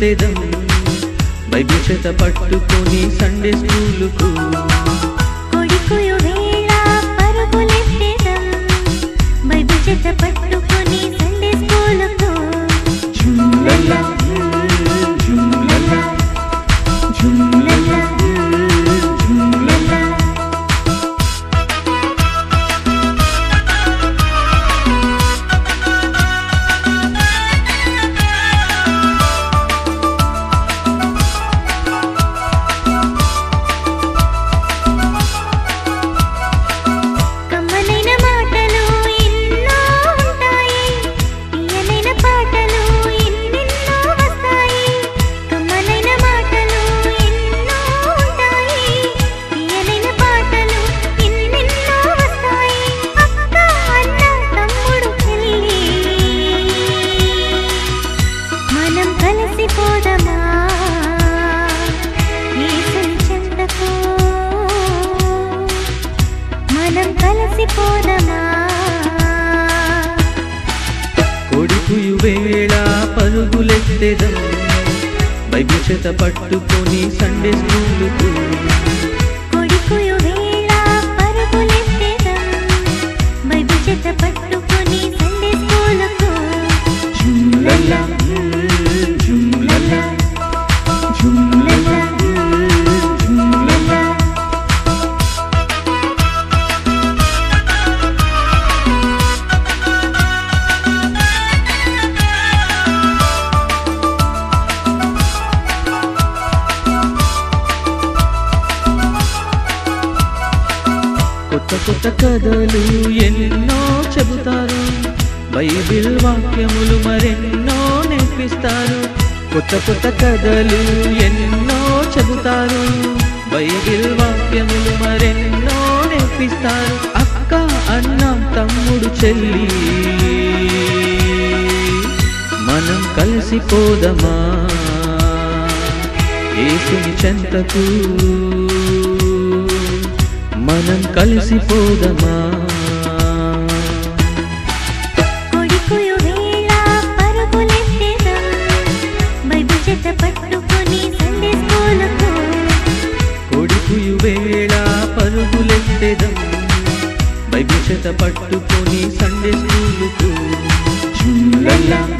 పరుగులెత్తెదం Bible చేత పట్టుకొని Sunday స్కూలుకు కొడుకుయు వేళ పరుగులెత్తెదం బైబిల్ చేత పట్టుకొని సండే స్కూలుకు ఝుమ్లల్లా, ఝుమ్లల్లా, ఝుమ్లల్లా, ఝుమ్లల్లా. కమ్మనైన మాటలు ఎన్నో ఉంటాయి తీయనైన పాటలు ఎన్నెన్నో వస్తాయి కమ్మనైన మాటలు ఎన్నో ఉంటాయి తీయనైన పాటలు ఎన్నెన్నో వస్తాయి అక్క అన్న తమ్ముడు చెల్లి మనం కలిసిపోదమా యేసుని చెంతకు మనం కలిసిపోదమా కొడుకుయు వేళ పరుగులెత్తెదం బైబిల్ చేత పట్టుకొని సండే స్కూలుకు కొడుకుయు వేళ పరుగులెత్తెదం బైబిల్ చేత పట్టుకొని సండే స్కూలుకు ఝుమ్లల్లా, ఝుమ్లల్లా, ఝుమ్లల్లా, ఝుమ్లల్లా. కొత్త కొత్త కథలు ఎన్నో చెబుతారు బైబిల్ వాక్యములు మరెన్నో నేర్పిస్తారు కొత్త కొత్త కథలు ఎన్నో చెబుతారు బైబిల్ వాక్యములు మరెన్నో నేర్పిస్తారు అక్క అన్న తమ్ముడు చెల్లి మనం కలిసిపోదమా యేసుని చెంతకు మనం కలిసిపోదమా కొడుకుయు వేళ పరుగులెత్తెదం బైబిల్ చేత పట్టుకొని సండే స్కూలుకు కొడుకుయు వేళ పరుగులెత్తెదం బైబిల్ చేత పట్టుకొని సండే స్కూలుకు ఝుమ్లల్లా